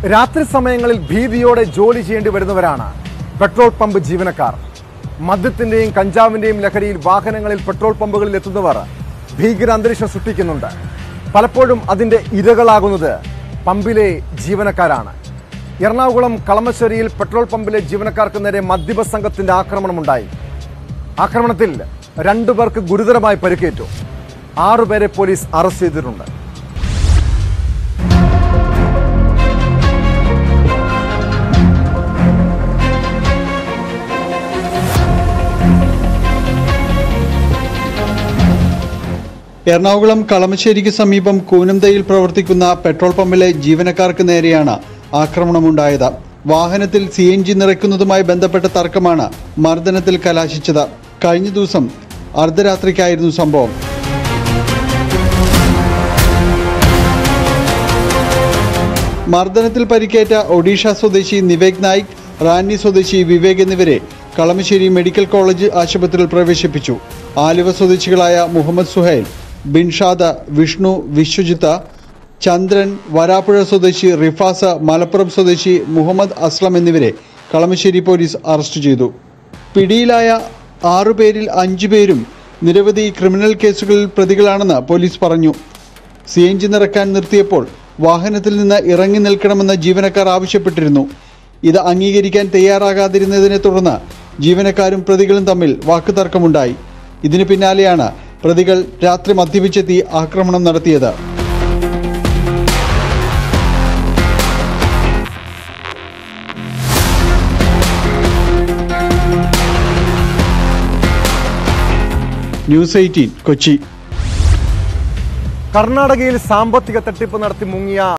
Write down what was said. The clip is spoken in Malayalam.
രാത്രി സമയങ്ങളിൽ ഭീതിയോടെ ജോലി ചെയ്യേണ്ടി വരുന്നവരാണ് പെട്രോൾ പമ്പ് ജീവനക്കാർ മദ്യത്തിന്റെയും കഞ്ചാവിന്റെയും ലഹരിയിൽ വാഹനങ്ങളിൽ പെട്രോൾ പമ്പുകളിൽ എത്തുന്നവർ ഭീകര അന്തരീക്ഷം സൃഷ്ടിക്കുന്നുണ്ട് പലപ്പോഴും അതിന്റെ ഇരകളാകുന്നത് പമ്പിലെ ജീവനക്കാരാണ് എറണാകുളം കളമശ്ശേരിയിൽ പെട്രോൾ പമ്പിലെ ജീവനക്കാർക്ക് നേരെ മദ്യപ സംഘത്തിന്റെ ആക്രമണമുണ്ടായി ആക്രമണത്തിൽ രണ്ടുപേർക്ക് ഗുരുതരമായി പരിക്കേറ്റു ആറുപേരെ പോലീസ് അറസ്റ്റ് ചെയ്തിട്ടുണ്ട് എറണാകുളം കളമശ്ശേരിക്ക് സമീപം കൂനംതയിൽ പ്രവർത്തിക്കുന്ന പെട്രോൾ പമ്പിലെ ജീവനക്കാർക്ക് നേരെയാണ് ആക്രമണമുണ്ടായത് വാഹനത്തിൽ സി എൻ ജി നിറയ്ക്കുന്നതുമായി ബന്ധപ്പെട്ട തർക്കമാണ് മർദ്ദനത്തിൽ കലാശിച്ചത് കഴിഞ്ഞ ദിവസം അർദ്ധരാത്രിക്കായിരുന്നു സംഭവം മർദ്ദനത്തിൽ പരിക്കേറ്റ ഒഡീഷ സ്വദേശി നിവേക് നായിക് റാന്നി സ്വദേശി വിവേക് എന്നിവരെ കളമശ്ശേരി മെഡിക്കൽ കോളേജ് ആശുപത്രിയിൽ പ്രവേശിപ്പിച്ചു ആലുവ സ്വദേശികളായ മുഹമ്മദ് സുഹൈൽ ബിൻഷാദ വിഷ്ണു വിശ്വജിത്ത ചന്ദ്രൻ വരാപ്പുഴ സ്വദേശി റിഫാസ മലപ്പുറം സ്വദേശി മുഹമ്മദ് അസ്ലം എന്നിവരെ കളമശ്ശേരി പോലീസ് അറസ്റ്റ് ചെയ്തു പിടിയിലായ ആറുപേരിൽ അഞ്ചുപേരും നിരവധി ക്രിമിനൽ കേസുകളിൽ പ്രതികളാണെന്ന് പോലീസ് പറഞ്ഞു സി എൻ ജി നിറക്കാൻ നിർത്തിയപ്പോൾ വാഹനത്തിൽ നിന്ന് ഇറങ്ങി നിൽക്കണമെന്ന് ജീവനക്കാർ ആവശ്യപ്പെട്ടിരുന്നു ഇത് അംഗീകരിക്കാൻ തയ്യാറാകാതിരുന്നതിനെ തുടർന്ന് ജീവനക്കാരും പ്രതികളും തമ്മിൽ വാക്കുതർക്കമുണ്ടായി ഇതിന് പിന്നാലെയാണ് പ്രതികൾ രാത്രി മദ്യപിച്ചെത്തി ആക്രമണം നടത്തിയത് ന്യൂസ് എയ്റ്റീൻ കൊച്ചി കർണാടകയിൽ സാമ്പത്തിക തട്ടിപ്പ് നടത്തി മുങ്ങിയ